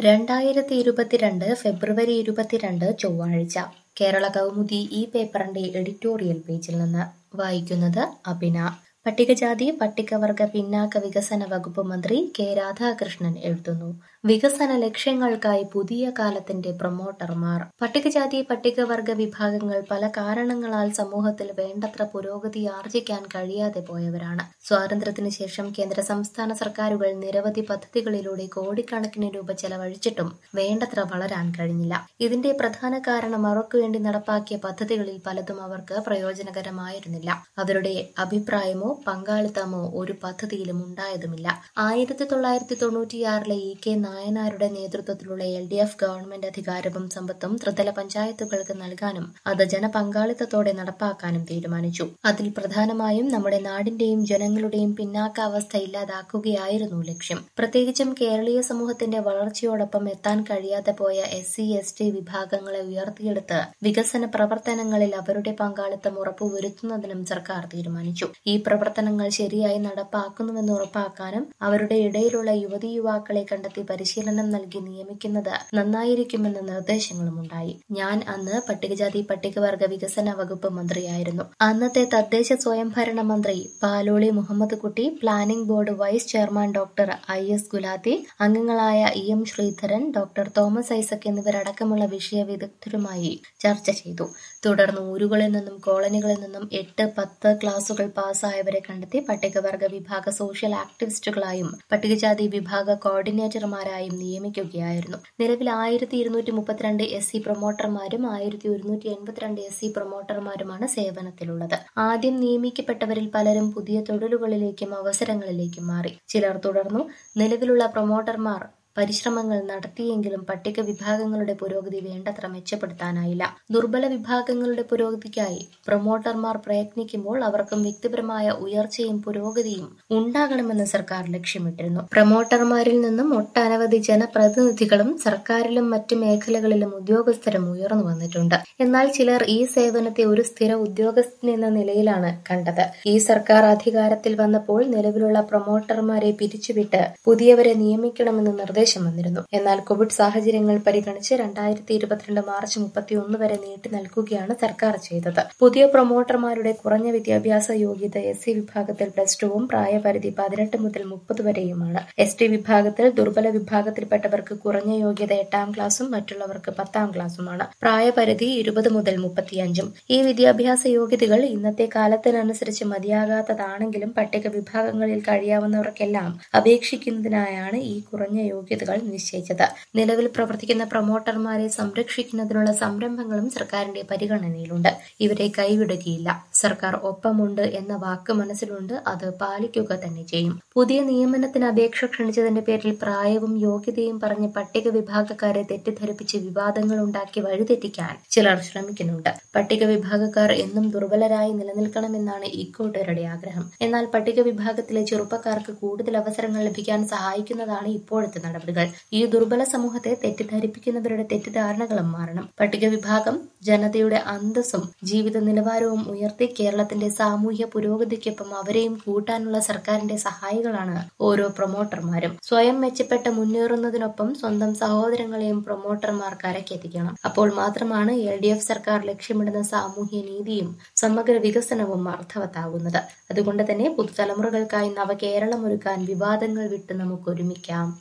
രണ്ടായിരത്തി ഇരുപത്തിരണ്ട് ഫെബ്രുവരി ഇരുപത്തിരണ്ട് ചൊവ്വാഴ്ച കേരള കൗമുദി ഈ പേപ്പറിന്റെ എഡിറ്റോറിയൽ പേജിൽ നിന്ന് വായിക്കുന്നത് അഭിന പട്ടികജാതി പട്ടികവർഗ പിന്നാക്ക വികസന വകുപ്പ് മന്ത്രി കെ രാധാകൃഷ്ണൻ എഴുതുന്നു വികസന ലക്ഷ്യങ്ങൾക്കായി പുതിയ കാലത്തിന്റെ പ്രൊമോട്ടർമാർ പട്ടികജാതി പട്ടികവർഗ വിഭാഗങ്ങൾ പല കാരണങ്ങളാൽ സമൂഹത്തിൽ വേണ്ടത്ര പുരോഗതി ആർജിക്കാൻ കഴിയാതെ പോയവരാണ് സ്വാതന്ത്ര്യത്തിന് ശേഷം കേന്ദ്ര സംസ്ഥാന സർക്കാരുകൾ നിരവധി പദ്ധതികളിലൂടെ കോടിക്കണക്കിന് രൂപ ചെലവഴിച്ചിട്ടും വേണ്ടത്ര വളരാൻ കഴിഞ്ഞില്ല ഇതിന്റെ പ്രധാന കാരണം അവർക്ക് വേണ്ടി നടപ്പാക്കിയ പദ്ധതികളിൽ പലതും അവർക്ക് പ്രയോജനകരമായിരുന്നില്ല അവരുടെ അഭിപ്രായമോ പങ്കാളിത്തമോ ഒരു പദ്ധതിയിലും ഉണ്ടായതുമില്ല ആയിരത്തി തൊള്ളായിരത്തി തൊണ്ണൂറ്റിയാറിലെ ഇ കെ നായനാരുടെ നേതൃത്വത്തിലുള്ള എൽ ഡി എഫ് ഗവൺമെന്റ് അധികാരവും സമ്പത്തും ത്രിതല പഞ്ചായത്തുകൾക്ക് നൽകാനും അത് ജനപങ്കാളിത്തത്തോടെ നടപ്പാക്കാനും തീരുമാനിച്ചു അതിൽ പ്രധാനമായും നമ്മുടെ നാടിന്റെയും ജനങ്ങളുടെയും പിന്നാക്കാവസ്ഥ ഇല്ലാതാക്കുകയായിരുന്നു ലക്ഷ്യം പ്രത്യേകിച്ചും കേരളീയ സമൂഹത്തിന്റെ വളർച്ചയോടൊപ്പം എത്താൻ കഴിയാതെ പോയ എസ് സി എസ് ടി വിഭാഗങ്ങളെ ഉയർത്തിയെടുത്ത് വികസന പ്രവർത്തനങ്ങളിൽ അവരുടെ പങ്കാളിത്തം ഉറപ്പുവരുത്തുന്നതിനും സർക്കാർ തീരുമാനിച്ചു ഈ പ്രവർത്തനങ്ങൾ ശരിയായി നടപ്പാക്കുന്നുവെന്ന് ഉറപ്പാക്കാനും അവരുടെ ഇടയിലുള്ള യുവതി യുവാക്കളെ കണ്ടെത്തി പരിശീലനം നൽകി നിയമിക്കുന്നത് നന്നായിരിക്കുമെന്ന നിർദ്ദേശങ്ങളും ഉണ്ടായി ഞാൻ അന്ന് പട്ടികജാതി പട്ടികവർഗ വികസന വകുപ്പ് മന്ത്രിയായിരുന്നു അന്നത്തെ തദ്ദേശ സ്വയംഭരണ മന്ത്രി Paloli Muhammad Kutty planning board vice chairman doctor I S Gulati അംഗങ്ങളായ E M Sreedharan doctor Thomas Isaac എന്നിവരടക്കമുള്ള വിഷയ വിദഗ്ധരുമായി ചർച്ച ചെയ്തു തുടർന്ന് ഊരുകളിൽ നിന്നും കോളനികളിൽ നിന്നും എട്ട് പത്ത് ക്ലാസുകൾ പാസ്സായവരെ കണ്ടെത്തി പട്ടികവർഗ വിഭാഗ സോഷ്യൽ ആക്ടിവിസ്റ്റുകളായും പട്ടികജാതി വിഭാഗ കോർഡിനേറ്റർമാരായും നിയമിക്കുകയായിരുന്നു നിലവിൽ ആയിരത്തി ഇരുന്നൂറ്റി മുപ്പത്തിരണ്ട് എസ് സി പ്രൊമോട്ടർമാരും ആയിരത്തി ഒരുന്നൂറ്റി എൺപത്തിരണ്ട് എസ് സി പ്രൊമോട്ടർമാരുമാണ് സേവനത്തിലുള്ളത് ആദ്യം നിയമിക്കപ്പെട്ടവരിൽ പലരും പുതിയ തൊഴിലുകളിലേക്കും അവസരങ്ങളിലേക്കും മാറി ചിലർ തുടർന്നു നിലവിലുള്ള പ്രൊമോട്ടർമാർ പരിശ്രമങ്ങൾ നടത്തിയെങ്കിലും പട്ടിക വിഭാഗങ്ങളുടെ പുരോഗതി വേണ്ടത്ര മെച്ചപ്പെടുത്താനായില്ല ദുർബല വിഭാഗങ്ങളുടെ പുരോഗതിക്കായി പ്രൊമോട്ടർമാർ പ്രയത്നിക്കുമ്പോൾ അവർക്കും വ്യക്തിപരമായ ഉയർച്ചയും പുരോഗതിയും ഉണ്ടാകണമെന്ന് സർക്കാർ ലക്ഷ്യമിട്ടിരുന്നു പ്രൊമോട്ടർമാരിൽ നിന്നും ഒട്ടനവധി ജനപ്രതിനിധികളും സർക്കാരിലും മറ്റു മേഖലകളിലും ഉദ്യോഗസ്ഥരും ഉയർന്നു വന്നിട്ടുണ്ട് എന്നാൽ ചിലർ ഈ സേവനത്തെ ഒരു സ്ഥിര ഉദ്യോഗസ്ഥൻ എന്ന നിലയിലാണ് കണ്ടത് ഈ സർക്കാർ അധികാരത്തിൽ വന്നപ്പോൾ നിലവിലുള്ള പ്രൊമോട്ടർമാരെ പിരിച്ചുവിട്ട് പുതിയവരെ നിയമിക്കണമെന്ന് നിർദ്ദേശം നിർദ്ദേശം വന്നിരുന്നു എന്നാൽ കോവിഡ് സാഹചര്യങ്ങൾ പരിഗണിച്ച് രണ്ടായിരത്തി ഇരുപത്തിരണ്ട് മാർച്ച് മുപ്പത്തിയൊന്ന് വരെ നീട്ടി നൽകുകയാണ് സർക്കാർ ചെയ്തത് പുതിയ പ്രൊമോട്ടർമാരുടെ കുറഞ്ഞ വിദ്യാഭ്യാസ യോഗ്യത എസ് സി വിഭാഗത്തിൽ പ്ലസ് ടുവും പ്രായപരിധി പതിനെട്ട് മുതൽ മുപ്പത് വരെയുമാണ് എസ് ടി വിഭാഗത്തിൽ ദുർബല വിഭാഗത്തിൽപ്പെട്ടവർക്ക് കുറഞ്ഞ യോഗ്യത എട്ടാം ക്ലാസും മറ്റുള്ളവർക്ക് പത്താം ക്ലാസുമാണ് പ്രായപരിധി ഇരുപത് മുതൽ മുപ്പത്തിയഞ്ചും ഈ വിദ്യാഭ്യാസ യോഗ്യതകൾ ഇന്നത്തെ കാലത്തിനനുസരിച്ച് മതിയാകാത്തതാണെങ്കിലും പട്ടിക വിഭാഗങ്ങളിൽ കഴിയാവുന്നവർക്കെല്ലാം അപേക്ഷിക്കുന്നതിനായാണ് ഈ കുറഞ്ഞ യോഗ്യതകൾ നിശ്ചയിച്ചത് നിലവിൽ പ്രവർത്തിക്കുന്ന പ്രൊമോട്ടർമാരെ സംരക്ഷിക്കുന്നതിനുള്ള സംരംഭങ്ങളും സർക്കാരിന്റെ പരിഗണനയിലുണ്ട് ഇവരെ കൈവിടുകയില്ല സർക്കാർ ഒപ്പമുണ്ട് എന്ന വാക്ക് മനസ്സിലുണ്ട് അത് പാലിക്കുക തന്നെ ചെയ്യും പുതിയ നിയമനത്തിന് അപേക്ഷ ക്ഷണിച്ചതിന്റെ പേരിൽ പ്രായവും യോഗ്യതയും പറഞ്ഞ് പട്ടിക വിഭാഗക്കാരെ തെറ്റിദ്ധരിപ്പിച്ച് വിവാദങ്ങൾ ഉണ്ടാക്കി വഴിതെറ്റിക്കാൻ ചിലർ ശ്രമിക്കുന്നുണ്ട് പട്ടിക വിഭാഗക്കാർ എന്നും ദുർബലരായി നിലനിൽക്കണമെന്നാണ് ഇക്കോട്ടരുടെ ആഗ്രഹം എന്നാൽ പട്ടിക വിഭാഗത്തിലെ ചെറുപ്പക്കാർക്ക് കൂടുതൽ അവസരങ്ങൾ ലഭിക്കാൻ സഹായിക്കുന്നതാണ് ഇപ്പോഴത്തെ നടപടികൾ ഈ ദുർബല സമൂഹത്തെ തെറ്റിദ്ധരിപ്പിക്കുന്നവരുടെ തെറ്റിദ്ധാരണകളും മാറണം പട്ടിക വിഭാഗം ജനതയുടെ അന്തസ്സും ജീവിത നിലവാരവും ഉയർത്തി കേരളത്തിന്റെ സാമൂഹ്യ പുരോഗതിക്കൊപ്പം അവരെയും കൂട്ടാനുള്ള സർക്കാരിന്റെ സഹായികളാണ് ഓരോ പ്രൊമോട്ടർമാരും സ്വയം മെച്ചപ്പെട്ട് മുന്നേറുന്നതിനൊപ്പം സ്വന്തം സഹോദരങ്ങളെയും പ്രൊമോട്ടർമാർ കരക്കെത്തിക്കണം അപ്പോൾ മാത്രമാണ് എൽ ഡി എഫ് സർക്കാർ ലക്ഷ്യമിടുന്ന സാമൂഹ്യ നീതിയും സമഗ്ര വികസനവും അർത്ഥവത്താകുന്നത് അതുകൊണ്ട് തന്നെ പുതുതലമുറകൾക്കായി നവകേരളം ഒരുക്കാൻ വിവാദങ്ങൾ വിട്ട് നമുക്ക് ഒരുമിക്കാം